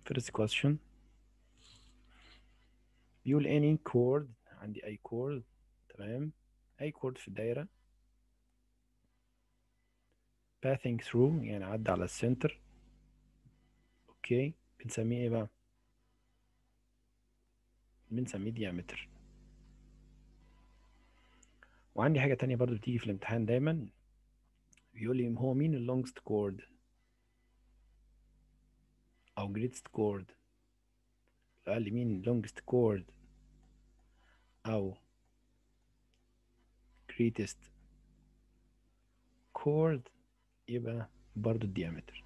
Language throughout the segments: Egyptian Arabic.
first question بيقول any chord عندي أي chord تمام أي chord في الدايرة passing through يعني عدى على السنتر اوكي بنسميه ايه بقى بنسميه diameter وعندي حاجة تانية برضو بتيجي في الامتحان دايما بيقول لي هو مين ال longest chord أو greatest chord لو قال لي مين longest chord أو greatest chord يبقى برضو الديامتر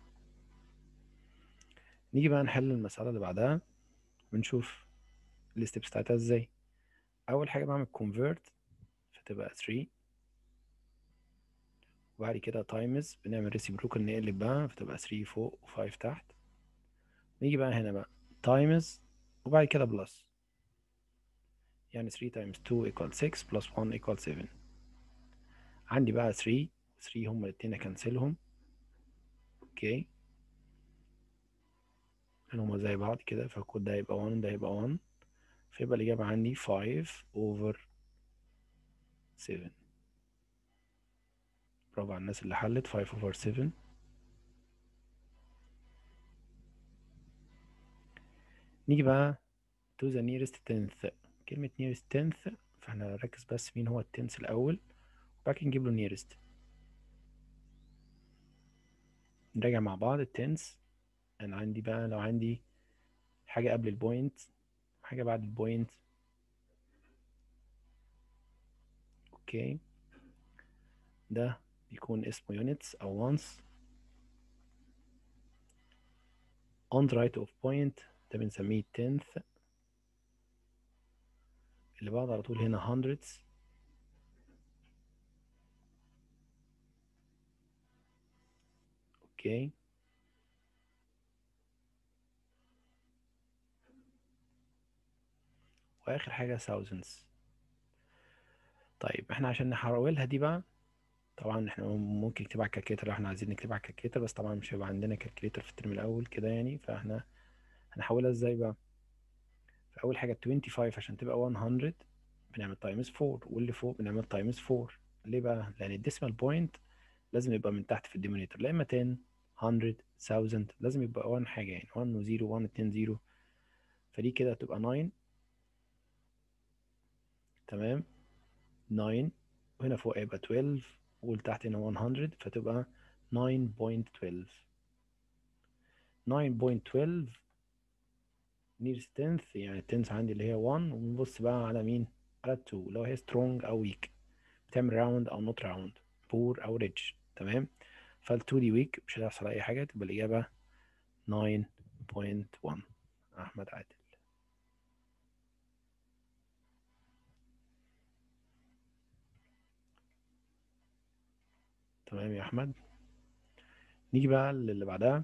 نيجي بقى نحل المسألة اللي بعدها ونشوف الستبس بتاعتها ازاي أول حاجة بعمل convert فتبقى 3 وبعد كده تايمز بنعمل reciprocal نقلب بقى فتبقى 3 فوق و5 تحت نيجي بقى هنا بقى تايمز وبعد كده بلس يعني 3 times 2 equal 6 plus 1 equal 7 عندي بقى 3 3 هما الاتنين اكنسلهم اوكي لان هما زي بعض كده فالكود ده هيبقى 1 ده هيبقى 1 فيبقى الإجابة عندي 5 over 7 برافو على الناس اللي حلت 5 over 7 نيجي بقى to the nearest tenth كلمة nearest tenth فاحنا نركز بس مين هو التنس الأول وبعد كده نجيب له nearest نراجع مع بعض التنس أنا عندي بقى لو عندي حاجة قبل البوينت حاجة بعد البوينت اوكي ده بيكون اسمه units أو ones on the right of point ده بنسميه tenth اللي بعد على طول هنا hundreds اوكي واخر حاجه thousands طيب احنا عشان نحولها دي بقى طبعا احنا ممكن نكتبها على الكالكليتر لو احنا عايزين نكتبها على الكالكليتر بس طبعا مش هيبقى عندنا كالكليتر في الترم الاول كده يعني فاحنا هنحولها ازاي بقى فاول حاجه 25 عشان تبقى 100 بنعمل تايمز 4 واللي فوق بنعمل تايمز 4 ليه بقى لان الديسمال بوينت لازم يبقى من تحت في الديمونيتور لا اما 10 100 1000 لازم يبقى 1 حاجه يعني 1 و0 1 2 0 فدي كده هتبقى 9 تمام 9 وهنا فوق هيبقى 12 والتحت هنا 100 فتبقى 9.12 9.12 nearest tenth يعني التنس عندي اللي هي 1 ونبص بقى على مين على 2 لو هي strong او weak بتعمل راوند او نوت راوند بور او ريدج تمام فال 2 دي ويك مش هيحصل اي حاجه تبقى الاجابه 9.1 احمد عادل تمام يا احمد نيجي بقى للي بعدها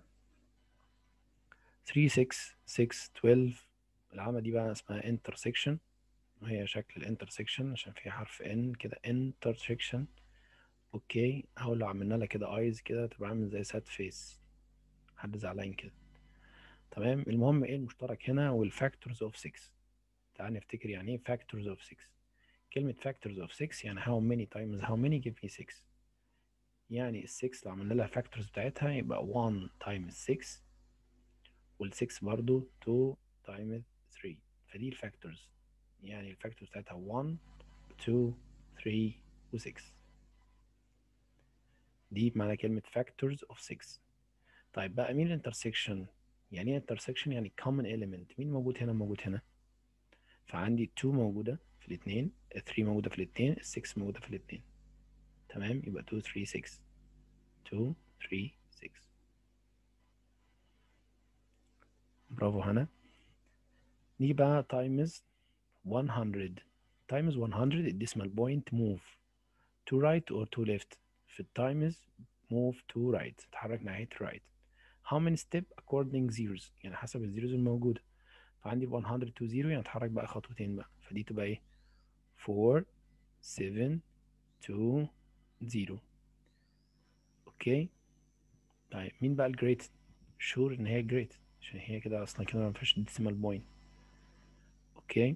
3 6 6 12 العلامة دي بقى اسمها intersection وهي شكل الانترسكشن عشان فيها حرف n كده intersection اوكي اهو لو عملنا لها كده ايز كده تبقى عامل زي ساد فيس حد زعلان كده تمام المهم ايه المشترك هنا والفاكتورز اوف 6 تعال نفتكر يعني ايه فاكتورز اوف 6 كلمة factors of 6 يعني how many times how many give me 6 يعني ال 6 لو عملنا لها factors بتاعتها يبقى 1 times 6 وال 6 برضو 2 times 3 فدي الفاكتورز يعني الفاكتورز بتاعتها 1 2 3 و 6 دي معنى كلمة factors of 6 طيب بقى مين الانترسكشن يعني ايه intersection يعني common element مين موجود هنا موجود هنا فعندي 2 موجودة في الاثنين 3 موجودة في الاثنين 6 موجودة في الاثنين تمام يبقى 2 3 6 2 3 6 برافو هنا نيجي بقى times 100 times 100 الديسمال بوينت move to right or to left في التايمز move to right تتحرك ناحية right how many step according zeros يعني حسب الزيروز الموجودة فعندي 100 to 0 يعني اتحرك بقى خطوتين بقى فدي تبقى ايه 4 7 2 0 اوكي طيب مين بقى الجريت شور ان هي جريت عشان هي كده اصلا كده ما فيهاش ديسيمال بوينت اوكي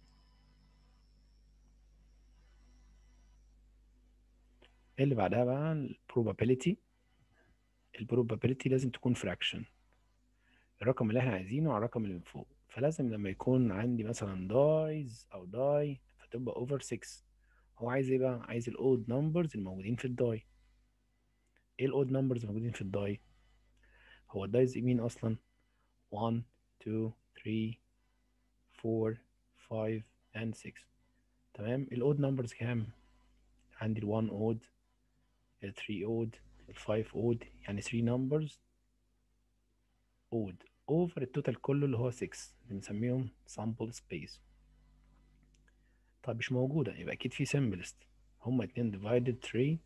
اللي بعدها بقى ال probability ال probability لازم تكون fraction الرقم اللي احنا عايزينه على الرقم اللي من فوق فلازم لما يكون عندي مثلا دايز او داي فتبقى اوفر 6 هو عايز ايه بقى عايز الاود نمبرز الموجودين في الداي ايه الاود نمبرز الموجودين في الداي هو الدايز مين اصلا 1 2 3 4 5 and 6 تمام الاود نمبرز كام عندي ال 1 اود ال 3 اود ال 5 اود يعني 3 نمبرز اود اوفر التوتال كله اللي هو 6 بنسميهم sample space طب مش موجودة يبقى أكيد في simplest هما اتنين divided 3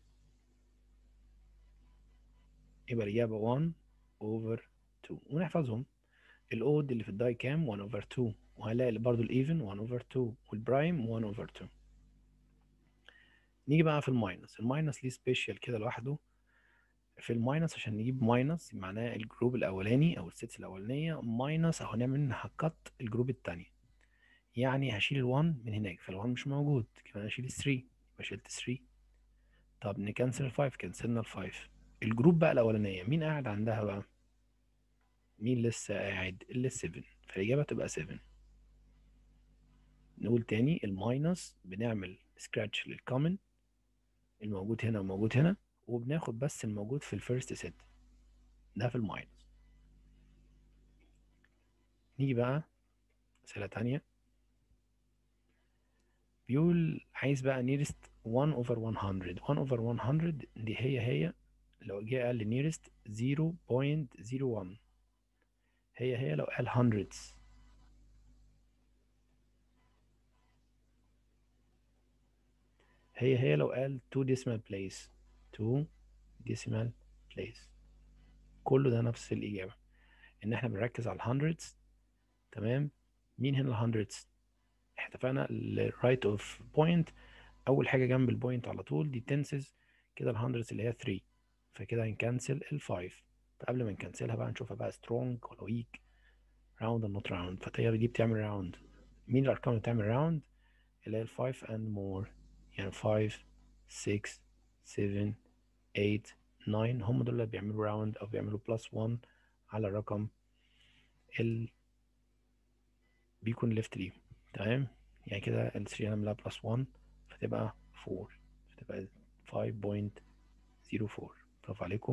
يبقى الإجابة 1 over 2 ونحفظهم الأود اللي في الداي كام 1 over 2 وهنلاقي برضه الإيفن 1 over 2 والبرايم 1 over 2 نيجي بقى في الماينس الماينس ليه سبيشال كده لوحده في الماينس عشان نجيب ماينس معناه الجروب الاولاني او السيتس الاولانيه ماينس اهو نعمل منها كت الجروب الثانيه يعني هشيل ال1 من هناك فال1 مش موجود كمان هشيل ال3 يبقى شلت 3 طب نكنسل ال5 كنسلنا ال5 الجروب بقى الاولانيه مين قاعد عندها بقى مين لسه قاعد ال 7 فالاجابه تبقى 7 نقول تاني الماينس بنعمل سكراتش للكومن الموجود هنا وموجود هنا وبناخد بس الموجود في الفيرست سيت ده في الماينس نيجي بقى أسئلة تانية بيقول عايز بقى nearest 1 over 100 1 over 100 دي هي هي لو جه قال لي nearest 0.01 هي هي لو قال hundreds هي هي لو قال 2 decimal place 2 decimal place كله ده نفس الإجابة إن إحنا بنركز على الهندردز تمام مين هنا الهندردز إحنا اتفقنا الرايت أوف بوينت أول حاجة جنب البوينت على طول دي تنسز كده الهندردز اللي هي 3 فكده هنكنسل ال 5 فقبل ما نكنسلها بقى نشوفها بقى سترونج ولا ويك راوند ولا نوت راوند فهي دي بتعمل راوند مين الأرقام اللي بتعمل راوند اللي هي ال 5 and more يعني 5 6 7 8 9 هم دول اللي بيعملوا راوند او بيعملوا بلس 1 على الرقم ال بيكون ليفت ليه تمام يعني كده ال 3 هنعملها بلس 1 فتبقى 4 فتبقى 5.04 برافو عليكم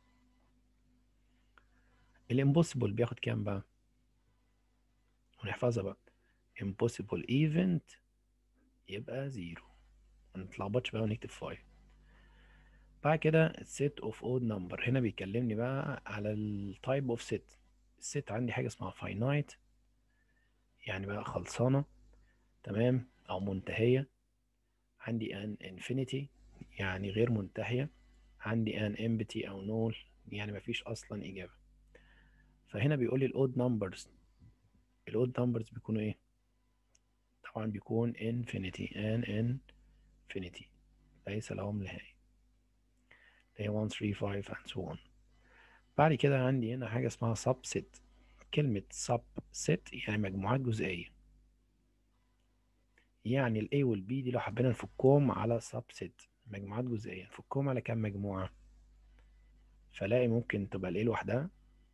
الامبوسيبل بياخد كام بقى ونحفظها بقى impossible event يبقى زيرو ما نتلخبطش بقى ونكتب 5 بعد كده set of odd number هنا بيكلمني بقى على ال type of set الست عندي حاجة اسمها finite يعني بقى خلصانة تمام أو منتهية عندي an infinity يعني غير منتهية عندي an empty أو null يعني مفيش أصلا إجابة فهنا بيقول لي الأود numbers الأود numbers بيكونوا إيه؟ طبعا بيكون infinity an infinity ليس لهم نهاية اللي هي 1 3 5 and so on بعد كده عندي هنا حاجة اسمها subset كلمة subset يعني مجموعات جزئية يعني ال A وال B دي لو حبينا نفكهم على subset مجموعات جزئية نفكهم على كام مجموعة فلاقي ممكن تبقى ال A لوحدها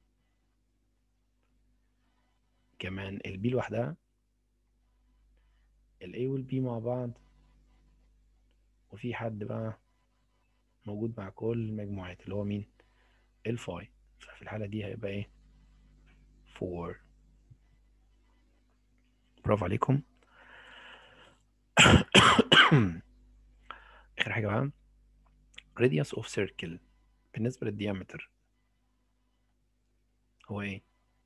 كمان ال B لوحدها ال A وال B مع بعض وفي حد بقى موجود مع كل المجموعات اللي هو مين الفاي ففي الحالة دي هيبقى ايه 4 برافو عليكم اخر حاجة بقى radius of circle بالنسبة للديامتر هو ايه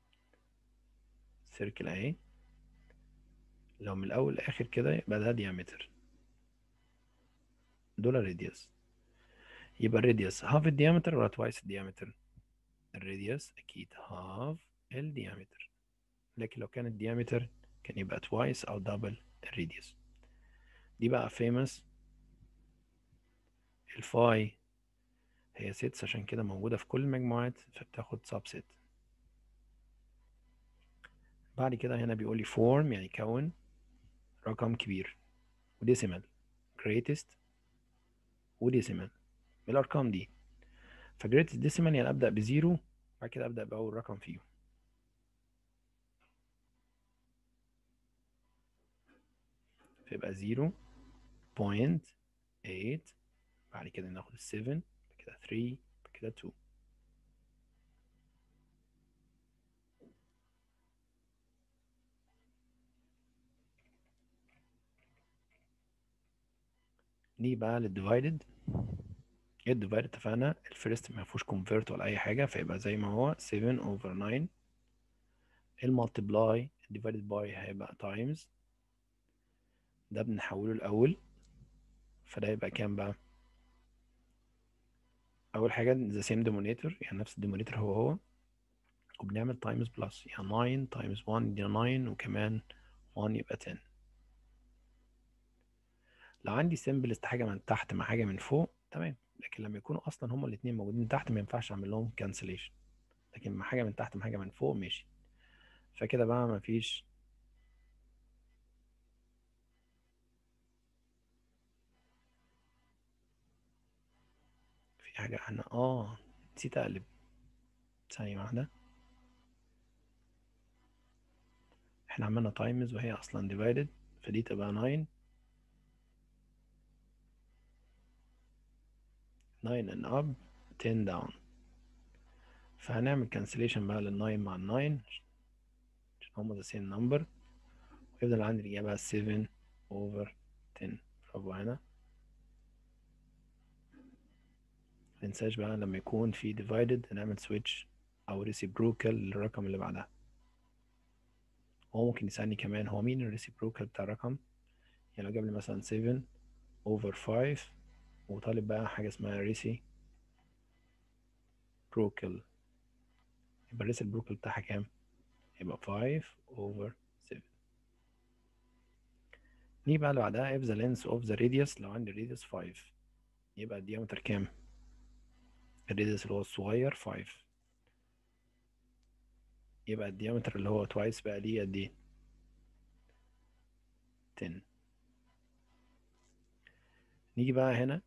سيركل اهي لو من الاول لاخر كده يبقى ده ديامتر دول راديوس يبقى الراديوس هاف الديامتر ولا توايس الديامتر الراديوس اكيد هاف الديامتر لكن لو كان الديامتر كان يبقى توايس او دبل الراديوس دي بقى فيمس الفاي هي سيتس عشان كده موجودة في كل المجموعات فبتاخد سبسيت بعد كده هنا بيقول لي form يعني كون رقم كبير وديسيمال greatest وديسيمال بالارقام دي فجريتست ديسيمال يعني ابدا بزيرو بعد كده ابدا باول رقم فيهم فيبقى زيرو بوينت ايت بعد كده ناخد السفن بعد كده ثري بعد كده تو نيجي بقى للديفايدد الديفايد اتفقنا الفيرست ما فيهوش كونفيرت ولا اي حاجه فيبقى زي ما هو 7 اوفر 9 المالتيبلاي ديفايدد باي هيبقى تايمز ده بنحوله الاول فده يبقى كام بقى اول حاجه ذا سيم denominator يعني نفس الديمونيتور هو هو وبنعمل تايمز بلس يعني 9 تايمز 1 يدينا 9 وكمان 1 يبقى 10 لو عندي سيمبلست حاجه من تحت مع حاجه من فوق تمام لكن لما يكونوا اصلا هما الاثنين موجودين تحت ما ينفعش اعمل لهم كانسليشن لكن مع حاجه من تحت مع حاجه من فوق ماشي فكده بقى ما فيش في حاجه انا اه نسيت اقلب ثانيه واحده احنا عملنا تايمز وهي اصلا ديفايدد فدي تبقى 9 9 and up 10 down فهنعمل cancellation بقى لل 9 مع ال 9 عشان هما the same number ويفضل عندي الإجابة 7 over 10 برافو هنا متنساش بقى لما يكون في divided هنعمل switch أو reciprocal للرقم اللي بعدها هو ممكن يسألني كمان هو مين ال reciprocal بتاع الرقم يعني لو جاب لي مثلا 7 over 5 وطالب بقى حاجة اسمها ريسي بروكل يبقى الريسي بروكل بتاعها كام؟ يبقى 5 over 7 نيجي بقى اللي بعدها if the length of the radius لو عندي radius 5 يبقى الديامتر كام؟ الراديوس اللي هو الصغير 5 يبقى الديامتر اللي هو twice بقى ليه قد ايه؟ 10 نيجي بقى هنا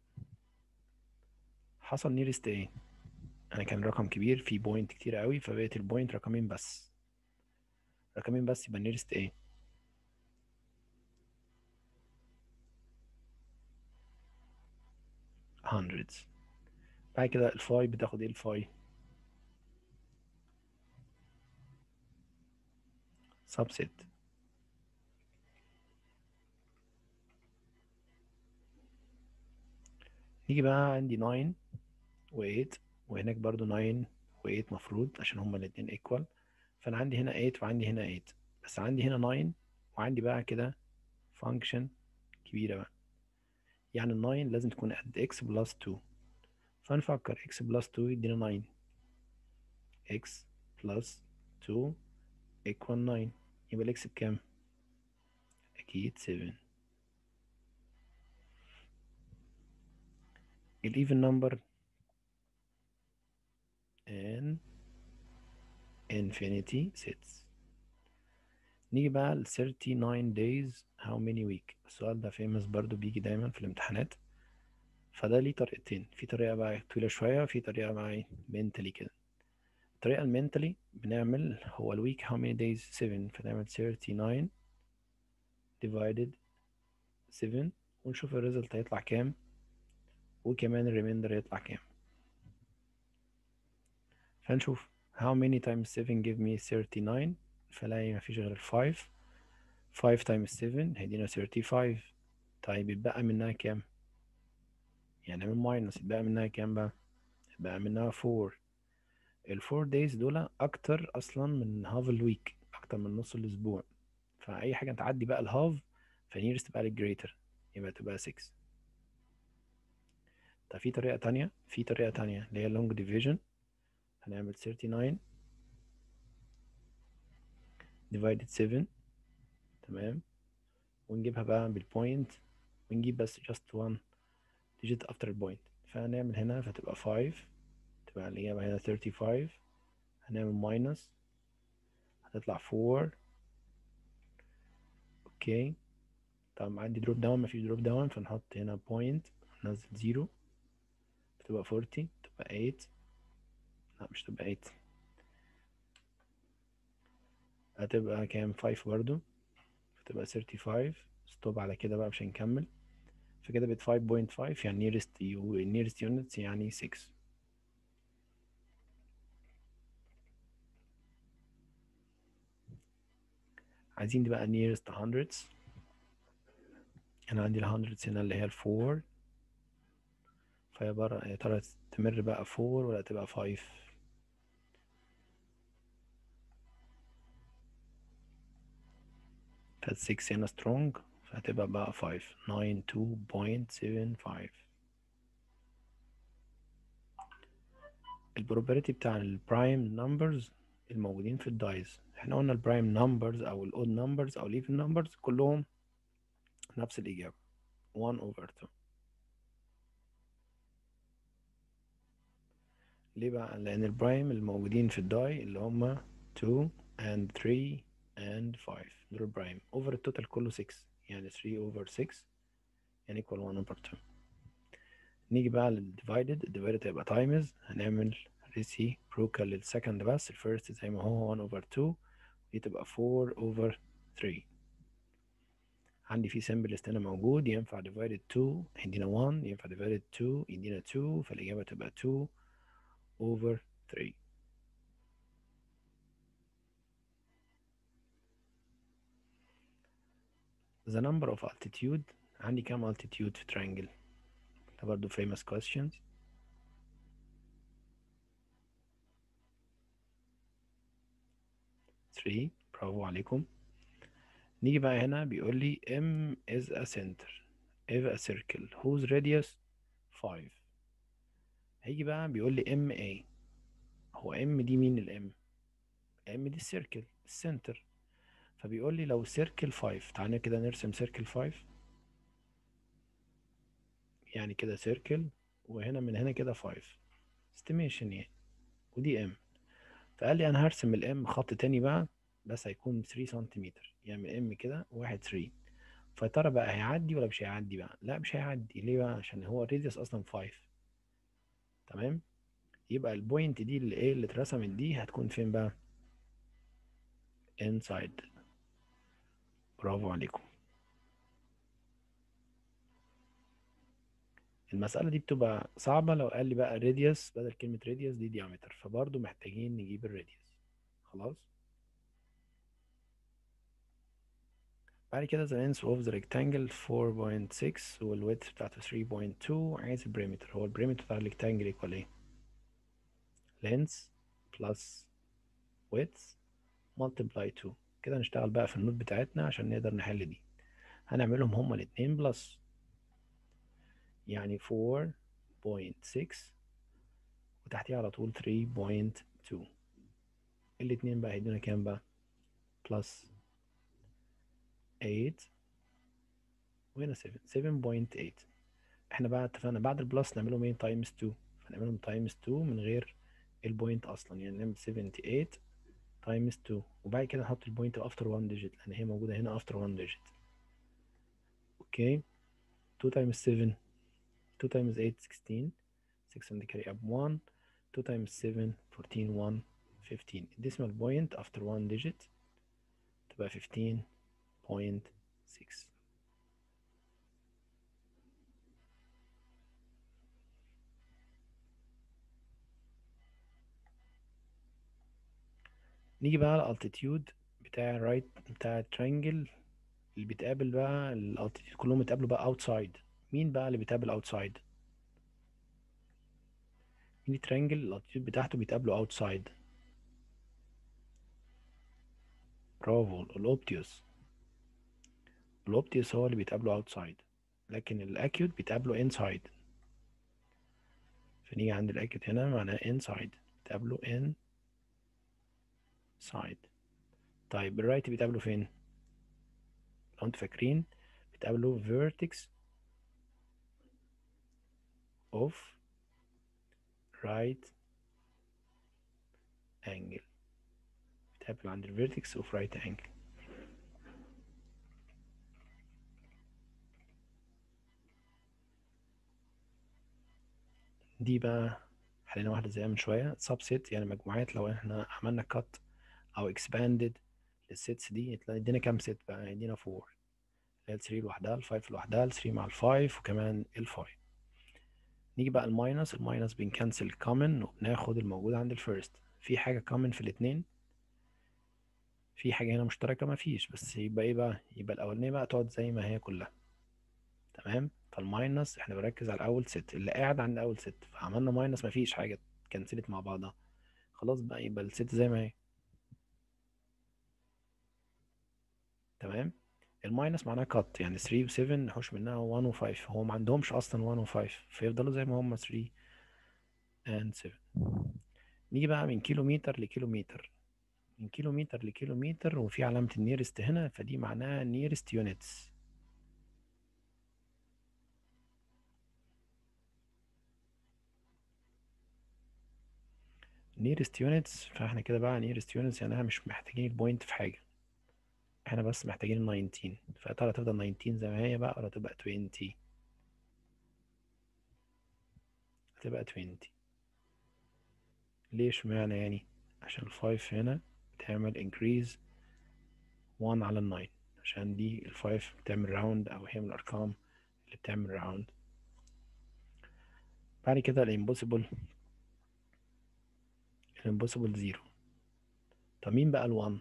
حصل نيرست ايه انا كان رقم كبير في بوينت كتير قوي فبقت البوينت رقمين بس رقمين بس يبقى نيرست ايه hundreds بعد كده الفاي بتاخد ايه الفاي subset نيجي بقى عندي 9 و8 وهناك برضو 9 و8 مفروض عشان هما الاتنين equal فأنا عندي هنا 8 وعندي هنا 8 بس عندي هنا 9 وعندي بقى كده function كبيرة بقى يعني ال 9 لازم تكون قد x بلس 2 فنفكر x بلس 2 يدينا 9 x بلس 2 equal 9 يبقى الاكس بكام؟ أكيد 7 الايفن نمبر ان infinity sets نيجي بقى ل 39 days how many week السؤال ده famous برضو بيجي دايما في الامتحانات فده ليه طريقتين في طريقة بقى طويلة شوية وفي طريقة بقى mentally كده الطريقة المنتلي بنعمل هو الويك how many days 7 فنعمل 39 divided 7 ونشوف الريزلت هيطلع كام وكمان الريميندر يطلع كام فنشوف how many times 7 give me 39 فلاقي مفيش غير 5 5 times 7 هيدينا 35 طيب يتبقى منها كام يعني من ماينس يتبقى منها كام بقى يتبقى منها 4 ال 4 days دول اكتر اصلا من هاف الويك اكتر من نص الاسبوع فاي حاجه تعدي بقى الهاف فنيرست تبقى للجريتر يبقى تبقى 6 طب في طريقة تانية في طريقة تانية اللي هي long division هنعمل 39 divided 7 تمام ونجيبها بقى بالبوينت ونجيب بس just one digit after البوينت فهنعمل هنا فتبقى 5 تبقى الإجابة هنا 35 هنعمل minus هتطلع 4 اوكي طب عندي دروب داون مفيش دروب داون فنحط هنا بوينت ننزل زيرو بتبقى 40 تبقى 8 لا مش تبقى 8 هتبقى كام 5 برضو فتبقى 35 ستوب على كده بقى مش هنكمل فكده بقت 5.5 يعني nearest nearest units يعني 6 عايزين دي بقى nearest hundreds انا عندي ال hundreds هنا اللي هي ال 4 فهي بره يا ترى تمر بقى 4 ولا تبقى 5 فال 6 هنا strong فهتبقى بقى 5 92.75 البروبابيلتي بتاع البرايم نمبرز الموجودين في الدايز احنا قلنا البرايم نمبرز او الاود نمبرز او الايفن نمبرز كلهم نفس الاجابه 1 over 2 ليه بقى لان البرايم الموجودين في الداي اللي هما 2 and 3 and 5 دول برايم over التوتال كله 6 يعني 3 over 6 يعني equal 1 over 2 نيجي بقى للديفايدد الديفايدد هيبقى تايمز هنعمل reciprocal للسكند بس الفيرست زي ما هو 1 over 2 دي تبقى 4 over 3 عندي في سمبل هنا موجود ينفع divided 2 يدينا 1 ينفع divided 2 يدينا 2 فالإجابة تبقى 2 over 3 the number of altitude عندي كام altitude في triangle ده برضه famous questions three برافو عليكم نيجي بقى هنا بيقول لي M is a center if a circle whose radius 5 هيجي بقى بيقول لي MA هو M دي مين ال M M دي السيركل السنتر فبيقول لي لو سيركل 5 تعالى كده نرسم سيركل 5 يعني كده سيركل وهنا من هنا كده 5 استيميشن يعني ودي ام فقال لي انا هرسم الام خط تاني بقى بس هيكون 3 سنتيمتر يعني من ام كده واحد 3 فيا ترى بقى هيعدي ولا مش هيعدي بقى لا مش هيعدي ليه بقى عشان هو الراديوس اصلا 5 تمام يبقى البوينت دي اللي ايه اللي اترسمت دي هتكون فين بقى inside برافو عليكم المسألة دي بتبقى صعبة لو قال لي بقى radius بدل كلمة radius دي diameter فبرضه محتاجين نجيب الراديوس خلاص بعد كده the length of the rectangle 4.6 والwidth بتاعته 3.2 عايز البريمتر هو البريمتر بتاع الريكتانجل equal ايه length plus width multiply 2 كده نشتغل بقى في النوت بتاعتنا عشان نقدر نحل دي هنعملهم هما الاتنين بلس يعني 4.6 وتحتيها على طول 3.2 الاتنين بقى هيدونا كام بقى بلس 8 وهنا 7 7.8 احنا بقى اتفقنا بعد البلس نعملهم ايه تايمز 2 فنعملهم تايمز 2 من غير البوينت اصلا يعني نعمل 78 تايمز 2 وبعد كده نحط البوينت افتر 1 ديجيت لان هي موجوده هنا افتر 1 ديجيت اوكي 2 تايمز 7 2 times 8 16 6 and carry up 1 2 times 7 14 1 15 decimal point after 1 digit تبقى 15.6 نيجي بقى على الالتيتيود بتاع الرايت بتاع الترينجل اللي بيتقابل بقى الالتيتيود كلهم اتقابلوا بقى اوتسايد مين بقى اللي بيتقابل اوتسايد مين الترينجل الالتيتيود بتاعته بيتقابلوا اوتسايد برافو الاوبتيوس الاوبتيوس هو اللي بيتقابلوا اوتسايد لكن الاكيوت بيتقابلوا انسايد فنيجي عند الاكيوت هنا معناه انسايد بيتقابلوا ان سايد طيب الرايت بيتقابلوا فين لو انتوا فاكرين بيتقابلوا vertex of right angle بتقابل عند ال vertex of right angle دي بقى حلينا واحدة زيها من شوية subset يعني مجموعات لو احنا عملنا cut أو expanded للسيتس دي تلاقي يدينا كام ست بقى يدينا 4 اللي هي ال 3 لوحدها ال 5 لوحدها ال 3 مع ال 5 وكمان ال 5 نيجي بقى الماينس الماينس بنكنسل common وبناخد الموجود عند الفيرست في حاجة common في الاتنين في حاجة هنا مشتركة مفيش بس يبقى ايه بقى يبقى الأولانية بقى تقعد زي ما هي كلها تمام فالماينس احنا بنركز على أول ست اللي قاعد عند أول ست فعملنا ماينس مفيش حاجة كنسلت مع بعضها خلاص بقى يبقى الست زي ما هي تمام الماينس معناها كات يعني 3 و 7 نحوش منها 1 و 5 هو ما عندهمش اصلا 1 و 5 فيفضلوا زي ما هم 3 and 7 نيجي بقى من كيلومتر لكيلومتر من كيلومتر لكيلومتر وفي علامة النيرست هنا فدي معناها نيرست يونتس نيرست يونتس فاحنا كده بقى نيرست يونتس يعني احنا مش محتاجين البوينت في حاجة احنا بس محتاجين ال 19 فيا ترى تفضل 19 زي ما هي بقى ولا تبقى 20 هتبقى 20 ليه اشمعنى يعني عشان ال 5 هنا بتعمل increase 1 على ال 9 عشان دي ال 5 بتعمل راوند او هي من الارقام اللي بتعمل راوند بعد كده الامبوسيبل الامبوسيبل زيرو طب مين بقى ال 1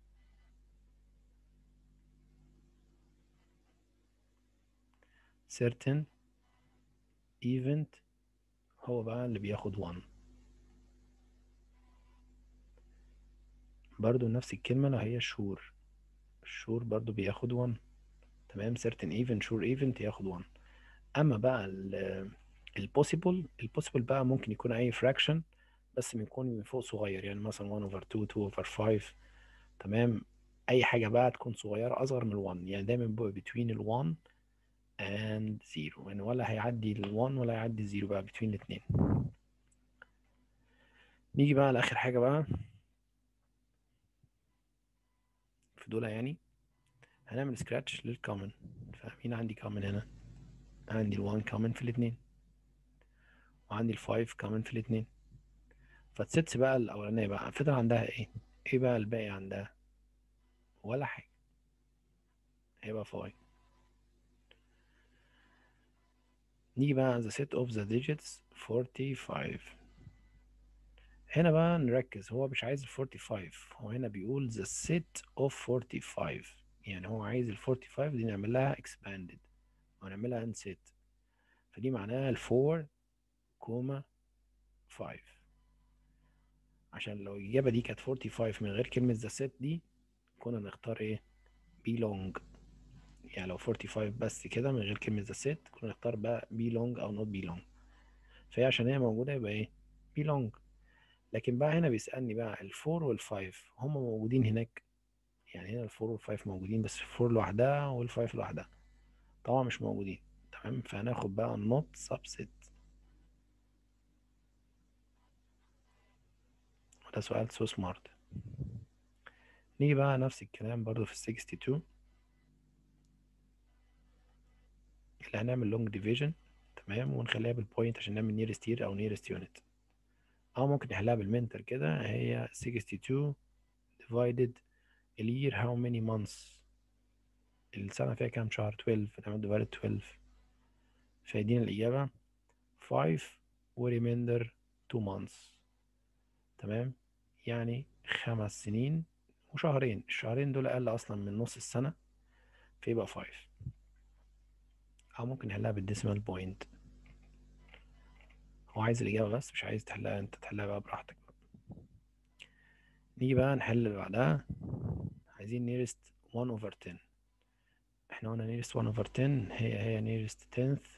certain event هو بقى اللي بياخد 1 برضو نفس الكلمة اللي هي شور الشور برضو بياخد 1 تمام certain event sure event ياخد 1 اما بقى ال possible ال possible بقى ممكن يكون اي fraction بس بيكون من فوق صغير يعني مثلا 1 over 2 2 over 5 تمام اي حاجة بقى تكون صغيرة اصغر من ال 1 يعني دايما بيبقى between ال 1 and 0 يعني ولا هيعدي ال 1 ولا هيعدي ال 0 بقى between الاتنين نيجي بقى لاخر حاجة بقى في دول يعني هنعمل سكراتش للكومن فمين عندي كومن هنا عندي ال1 كومن في الاتنين وعندي ال5 كومن في الاتنين فالستس بقى الاولانيه بقى فضل عندها ايه ايه بقى الباقي عندها ولا حاجه هيبقى 5 نيجي بقى the set of the digits 45 هنا بقى نركز هو مش عايز ال 45 هو هنا بيقول the set of 45 يعني هو عايز ال 45 دي نعمل لها expanded ونعملها unset فدي معناها ال 4 كوما 5 عشان لو الإجابة دي كانت 45 من غير كلمة the set دي كنا نختار ايه belong يعني لو 45 بس كده من غير كلمة the set كنا نختار بقى belong أو not belong فهي عشان هي موجودة يبقى ايه belong لكن بقى هنا بيسألني بقى الفور والفايف هم موجودين هناك يعني هنا الفور والفايف موجودين بس الفور لوحدها والفايف لوحدها طبعا مش موجودين تمام فهناخد بقى not subset وده سؤال سو سمارت نيجي بقى نفس الكلام برضو في ال 62 اللي هنعمل long division تمام ونخليها بالبوينت عشان نعمل nearest year أو nearest unit أو ممكن نحلها بالمنتر كده هي 62 divided a year how many months السنة فيها كام شهر 12 نعمل divided 12 فيدينا الإجابة 5 و remainder 2 months تمام يعني خمس سنين وشهرين الشهرين دول أقل أصلا من نص السنة فيبقى 5 أو ممكن نحلها بالديسيمال بوينت هو عايز الإجابة بس مش عايز تحلها أنت تحلها بقى براحتك بقى. نيجي بقى نحل اللي بعدها عايزين nearest 1 over 10 احنا قلنا nearest 1 over 10 هي هي nearest 10th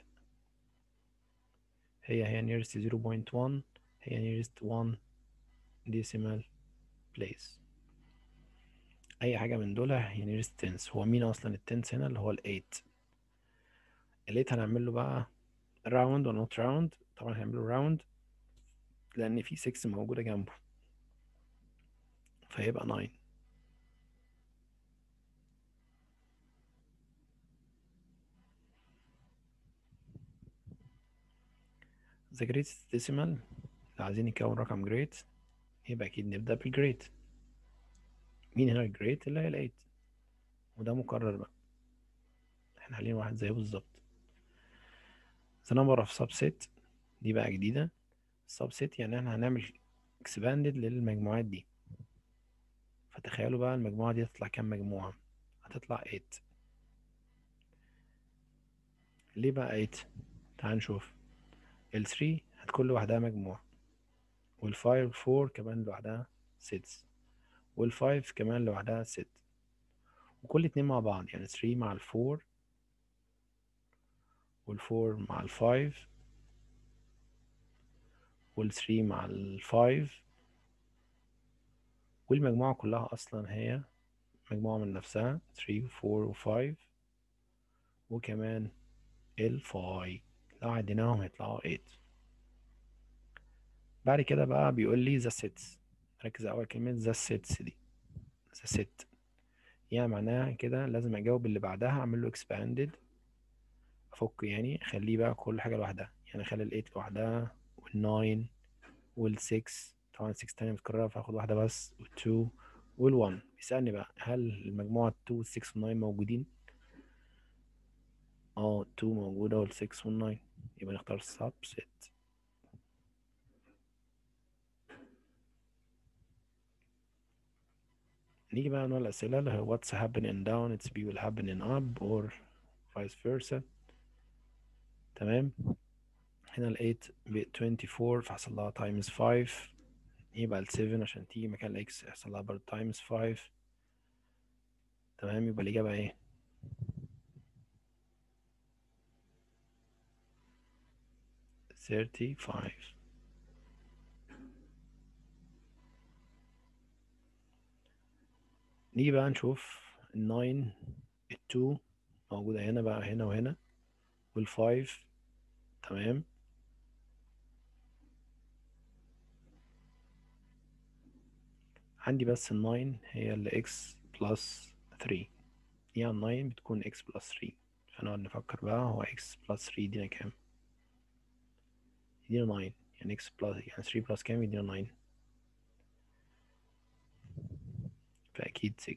هي هي nearest 0.1 هي nearest 1 decimal place أي حاجة من دول هي nearest tenth هو مين أصلا التنس هنا اللي هو ال 8 ال 8 هنعمل له بقى round و not round طبعا هنعمل له round لأن في 6 موجودة جنبه فهيبقى 9 the the greatest decimal لو عايزين نكون رقم great يبقى أكيد نبدأ بالجريت مين هنا الجريت اللي هي الإيت وده مكرر بقى احنا حاليا واحد زيه بالظبط the number of subset دي بقى جديدة subset يعني احنا هنعمل expanded للمجموعات دي فتخيلوا بقى المجموعة دي هتطلع كام مجموعة هتطلع 8 ليه بقى 8 تعال نشوف ال 3 هتكون لوحدها مجموعة وال 5 وال 4 كمان لوحدها 6 وال 5 كمان لوحدها 6 وكل اتنين مع بعض يعني 3 مع ال 4 وال 4 مع ال 5 وال 3 مع ال 5 والمجموعة كلها أصلا هي مجموعة من نفسها 3 و 4 و 5 وكمان ال 5 لو عديناهم هيطلعوا 8 بعد كده بقى بيقول لي the sets ركز على أول كلمة the sets دي the set يعني معناها كده لازم أجاوب اللي بعدها أعمل له expanded أفك يعني أخليه بقى كل حاجة لوحدها يعني أخلي ال 8 لوحدها وال 9 وال 6 طبعا 6 تانية متكررة فهاخد واحدة بس وال 2 وال 1 بيسألني بقى هل المجموعة 2 وال 6 وال 9 موجودين؟ اه 2 موجودة وال 6 وال 9 يبقى نختار subset نيجي بقى نوع الأسئلة اللي هو what's happening down it's be will happen in up or vice versa تمام هنا ال 8 ب 24 فحصل لها times 5 يبقى ال 7 عشان تيجي مكان ال x يحصل لها برضه times 5 تمام يبقى الإجابة ايه؟ thirty five نيجي بقى نشوف الناين التو موجودة هنا بقى هنا وهنا والفايف تمام عندي بس الناين هي اللي اكس بلس 3 يعني الناين بتكون اكس بلس 3 فنقعد نفكر بقى هو اكس بلس 3 يدينا كام يدينا 9 يعني اكس بلس يعني 3 بلس كام يدينا 9 فأكيد 6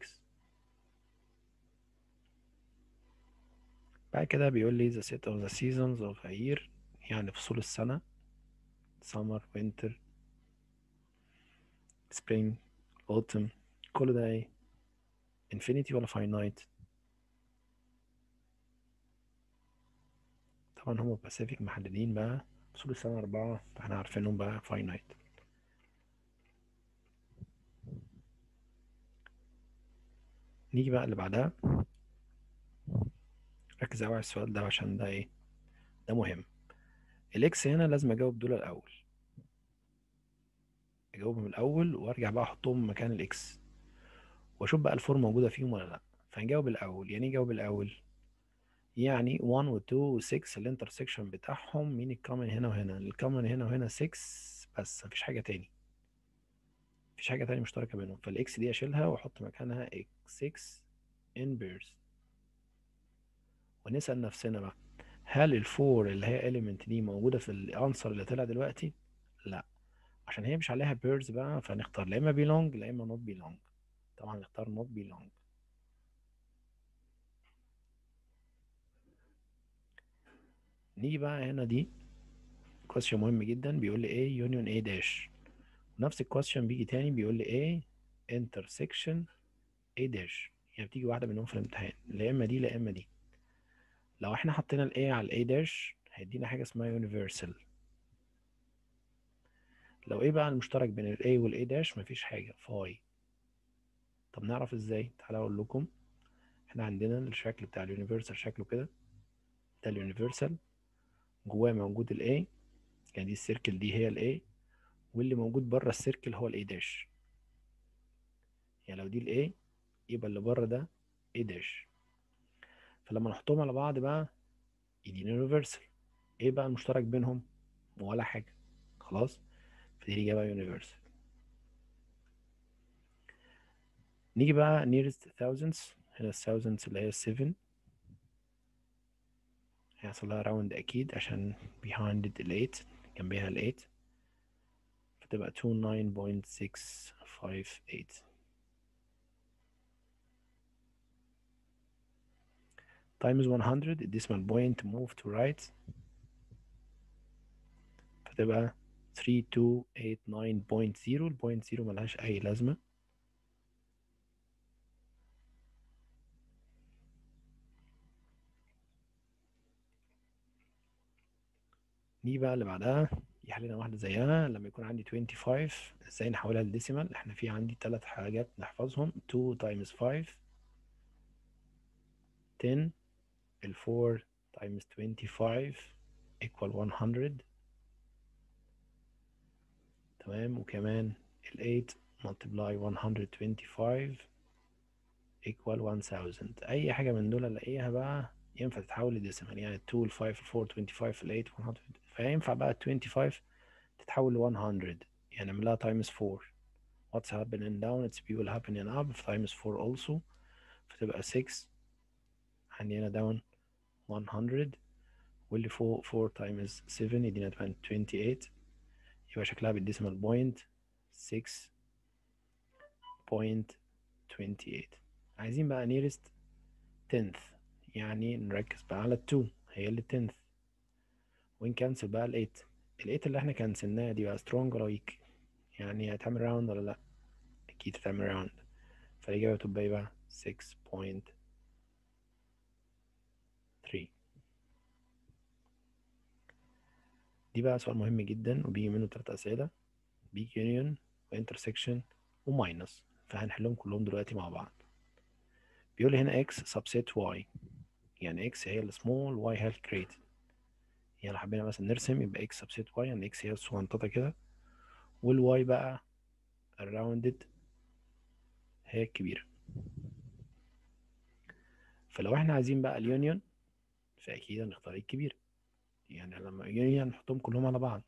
بعد كده بيقول لي the set of the seasons of a year يعني فصول السنة summer winter spring autumn كل ده ايه infinity ولا finite طبعا هم باسيفيك محددين بقى فصول السنة أربعة فاحنا عارفينهم بقى finite نيجي بقى اللي بعدها ركز أوي على السؤال ده عشان ده ايه ده مهم الاكس هنا لازم اجاوب دول الاول اجاوبهم الاول وارجع بقى احطهم مكان الاكس واشوف بقى الفور موجوده فيهم ولا لا فنجاوب الاول يعني ايه جاوب الاول يعني 1 و 2 و 6 الانترسكشن بتاعهم مين الكومن هنا وهنا الكومن هنا وهنا 6 بس مفيش حاجه تاني مفيش حاجه تاني مشتركه بينهم فالاكس دي اشيلها واحط مكانها x 6 inverse ونسال نفسنا بقى هل الفور اللي هي element دي موجودة في الانسر اللي طلع دلوقتي؟ لا عشان هي مش عليها بيرز بقى فنختار لا اما belong لا اما not belong طبعا نختار not belong نيجي بقى هنا دي question مهم جدا بيقول لي A union A dash نفس الكويستشن بيجي تاني بيقول لي A intersection A dash يعني بتيجي واحدة منهم في الامتحان لا اما دي لا اما دي لو احنا حطينا ال A على ال A dash هيدينا حاجة اسمها universal لو ايه بقى المشترك بين ال A وال A dash مفيش حاجة فاي طب نعرف ازاي تعالى اقول لكم احنا عندنا الشكل بتاع اليونيفرسال شكله كده ده اليونيفرسال جواه موجود ال A يعني دي السيركل دي هي ال A واللي موجود بره السيركل هو ال A dash يعني لو دي ال A يبقى اللي بره ده A dash فلما نحطهم على بعض بقى يدينا يونيفرسال ايه بقى المشترك بينهم ولا حاجة خلاص فدي الإجابة يونيفرسال نيجي بقى nearest thousands هنا thousands اللي هي 7 هيحصل لها راوند أكيد عشان behind ال 8 جنبها ال 8 فتبقى 29.658 times 100 الديسمال point move to right فتبقى 3289.0 البوينت 0 ملهاش أي لازمة نيجي بقى اللي بعدها يحل لنا واحدة زيها لما يكون عندي 25 ازاي نحولها لديسيمال احنا في عندي ثلاث حاجات نحفظهم 2 times 5 10 ال 4 times 25 equal 100 تمام وكمان ال 8 multiply 125 equal 1000 اي حاجة من دول الاقيها بقى ينفع تتحول لديسيمال يعني 2 ال 5 ال 4 25 ال 8 100 فينفع بقى ال 25 تتحول ل 100 يعني نعملها times 4 what's happening down it's will happening up times 4 also فتبقى 6 عندي هنا down 100 واللي فوق 4 times 7 يدينا 28 يبقى شكلها بالديسيمال بوينت 6.28 عايزين بقى nearest tenth يعني نركز بقى على 2 هي اللي tenth ونكنسل بقى ال 8 ال 8 اللي احنا كنسلناها دي بقى strong ولا weak يعني هتعمل راوند ولا لا اكيد هتعمل راوند فالاجابه تبقى ايه بقى 6.3 دي بقى سؤال مهم جدا وبيجي منه تلات أسئلة بيج يونيون وانترسكشن وماينس فهنحلهم كلهم دلوقتي مع بعض بيقول لي هنا x subset y يعني x هي السمول y هي الكريت يعني لو حبينا مثلا نرسم يبقى x subset y يعني x هي الصغنططة كده والواي بقى الراوندد هي الكبيرة فلو احنا عايزين بقى اليونيون فأكيد هنختار الكبيرة يعني لما يونيون نحطهم كلهم على بعض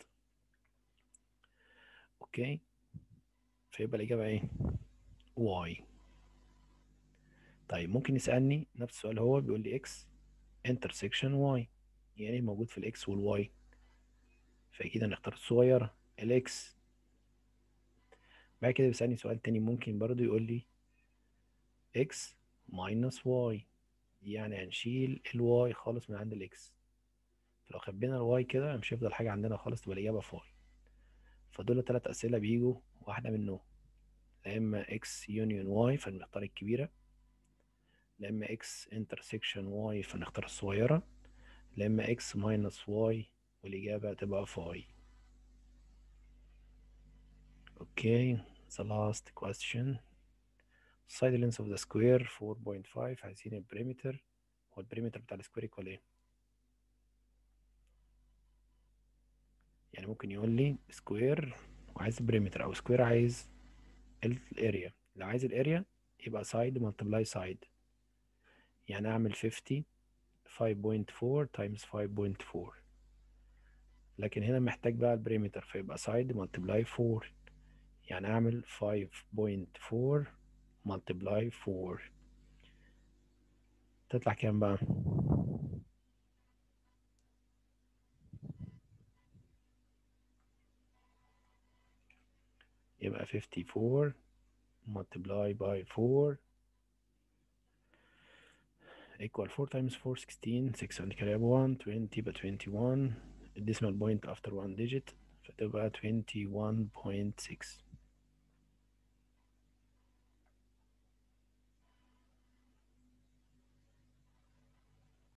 اوكي فيبقى الإجابة ايه y طيب ممكن يسألني نفس السؤال هو بيقول لي x intersection y يعني موجود في الاكس والواي فأكيد هنختار الصغيرة الاكس بعد كده بيسألني سؤال تاني ممكن برضو يقول لي x minus y يعني هنشيل الواي خالص من عند الاكس فلو خبينا الواي كده مش هيفضل حاجة عندنا خالص تبقى الإجابة فاي فدول تلات أسئلة بيجوا واحدة منهم لا إما x union y فنختار الكبيرة لا إما x intersection y فنختار الصغيرة لا إما x minus y والإجابة تبقى فاي Okay, the last question. Side length of the square 4.5 عايزين البريمتر هو البريمتر بتاع السكوير يكوال ايه؟ يعني ممكن يقول لي سكوير وعايز بريمتر او سكوير عايز الاريا لو عايز الاريا يبقى سايد ملتبلاي سايد يعني اعمل 50 5.4 times 5.4 لكن هنا محتاج بقى البريمتر فيبقى سايد ملتبلاي 4 يعني اعمل 5.4 multiply 4 تطلع كام بقى يبقى 54 multiply by 4 equal 4 times 4 16 6 عندي كده 1 20 يبقى 21 الديسمال بوينت after one digit فتبقى 21.6